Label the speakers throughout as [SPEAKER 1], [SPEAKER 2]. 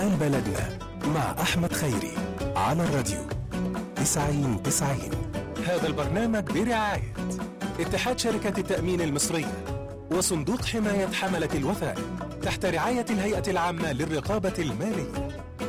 [SPEAKER 1] حال بلدنا مع أحمد خيري على الراديو 90 90 هذا البرنامج برعاية اتحاد شركة التأمين المصرية وصندوق حماية حملة الوثائق تحت رعاية الهيئة العامة للرقابة المالية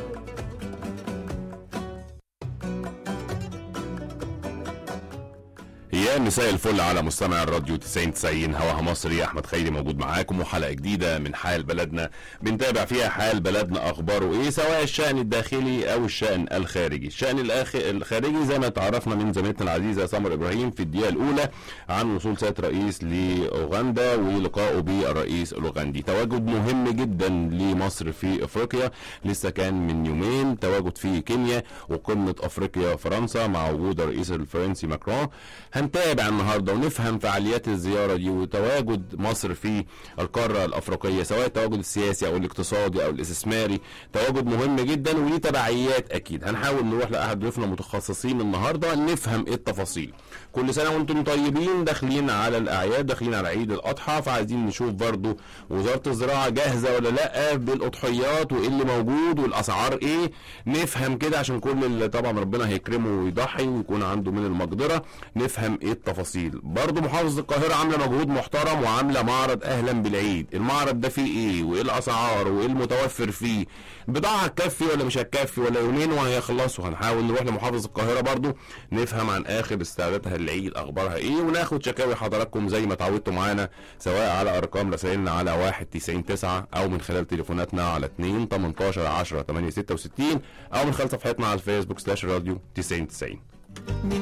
[SPEAKER 2] يا مساء الفل على مستمع الراديو 90 90 هواها مصري احمد خيري موجود معاكم وحلقه جديده من حال بلدنا بنتابع فيها حال بلدنا اخباره ايه سواء الشان الداخلي او الشان الخارجي الشان الأخ... الخارجي زي ما تعرفنا من زميلتنا العزيزه سمر ابراهيم في الدقيقه الاولى عن وصول سياده رئيس لاوغندا ولقائه بالرئيس الاوغندي تواجد مهم جدا لمصر في افريقيا لسه كان من يومين تواجد في كينيا وقمه افريقيا فرنسا مع وجود الرئيس الفرنسي ماكرون هنتابع النهارده ونفهم فعاليات الزياره دي وتواجد مصر في القاره الافريقيه سواء التواجد السياسي او الاقتصادي او الاستثماري تواجد مهم جدا وليه تبعيات اكيد هنحاول نروح لاحد ضيوفنا متخصصين النهارده نفهم ايه التفاصيل كل سنه وانتم طيبين داخلين على الاعياد داخلين على عيد الاضحى فعايزين نشوف برضو وزاره الزراعه جاهزه ولا لا بالاضحيات وايه اللي موجود والاسعار ايه نفهم كده عشان كل اللي طبعا ربنا هيكرمه ويضحي ويكون عنده من المقدره نفهم ايه التفاصيل برضو محافظه القاهره عامله مجهود محترم وعامله معرض اهلا بالعيد المعرض ده فيه ايه وايه الاسعار وايه المتوفر فيه بضاعه هتكفي ولا مش هتكفي ولا يومين وهيخلصوا هنحاول نروح لمحافظه القاهره برضو نفهم عن اخر استعداداتها للعيد اخبارها ايه وناخد شكاوي حضراتكم زي ما اتعودتوا معانا سواء على ارقام رسائلنا على 1 90 9 او من خلال تليفوناتنا على 2 18 10 8 66 او من خلال صفحتنا على الفيسبوك سلاش راديو 90 90